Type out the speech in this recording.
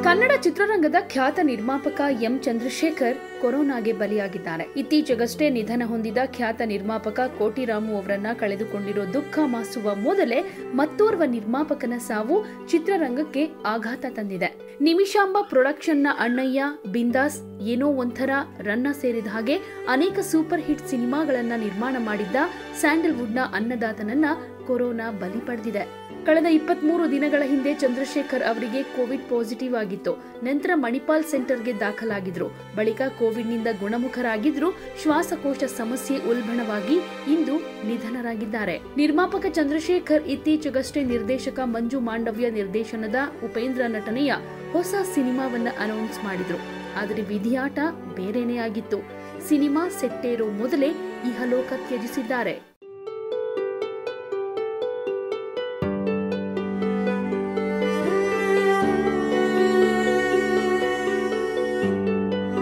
ಕನ್ನಡ ಚಿತ್ರರಂಗದ ಖ್ಯಾತ ನಿರ್ಮಾಪಕ ಎಂ ಚಂದ್ರಶೇಖರ್ ಕೊರೋನಾಗೆ ಬಲಿಯಾಗಿದ್ದಾರೆ ಇತ್ತೀಚೆಗಷ್ಟೇ ನಿಧನ ಹೊಂದಿದ ಖ್ಯಾತ ನಿರ್ಮಾಪಕ ಕೋಟಿರಾಮು ಅವರನ್ನ ಕಳೆದುಕೊಂಡಿರೋ ದುಃಖ ಮಾಸುವ ಮೊದಲೇ ಮತ್ತೋರ್ವ ನಿರ್ಮಾಪಕನ ಸಾವು ಚಿತ್ರರಂಗಕ್ಕೆ ಆಘಾತ ತಂದಿದೆ ನಿಮಿಷಾಂಬ ಪ್ರೊಡಕ್ಷನ್ನ ಅಣ್ಣಯ್ಯ ಬಿಂದಾಸ್ ಏನೋ ಒಂಥರ ರನ್ನ ಸೇರಿದ ಹಾಗೆ ಅನೇಕ ಸೂಪರ್ ಹಿಟ್ ಸಿನಿಮಾಗಳನ್ನ ನಿರ್ಮಾಣ ಮಾಡಿದ್ದ ಸ್ಯಾಂಡಲ್ವುಡ್ನ ಅನ್ನದಾತನನ್ನ ಕೊರೋನಾ ಬಲಿ ಪಡೆದಿದೆ ಕಳೆದ ಇಪ್ಪತ್ಮೂರು ದಿನಗಳ ಹಿಂದೆ ಚಂದ್ರಶೇಖರ್ ಅವರಿಗೆ ಕೋವಿಡ್ ಪಾಸಿಟಿವ್ ಆಗಿತ್ತು ನಂತರ ಮಣಿಪಾಲ್ ಸೆಂಟರ್ಗೆ ದಾಖಲಾಗಿದ್ರು ಬಳಿಕ ಕೋವಿಡ್ನಿಂದ ಗುಣಮುಖರಾಗಿದ್ರು ಶ್ವಾಸಕೋಶ ಸಮಸ್ಯೆ ಉಲ್ಬಣವಾಗಿ ಇಂದು ನಿಧನರಾಗಿದ್ದಾರೆ ನಿರ್ಮಾಪಕ ಚಂದ್ರಶೇಖರ್ ಇತ್ತೀಚೆಗಷ್ಟೇ ನಿರ್ದೇಶಕ ಮಂಜು ಮಾಂಡವ್ಯ ನಿರ್ದೇಶನದ ಉಪೇಂದ್ರ ನಟನೆಯ ಹೊಸ ಸಿನಿಮಾವನ್ನ ಅನೌನ್ಸ್ ಮಾಡಿದ್ರು ಆದರೆ ವಿಧಿಯಾಟ ಬೇರೆನೇ ಆಗಿತ್ತು ಸಿನಿಮಾ ಸೆಟ್ಟೇರೋ ಮೊದಲೇ ಇಹಲೋಕ ತ್ಯಜಿಸಿದ್ದಾರೆ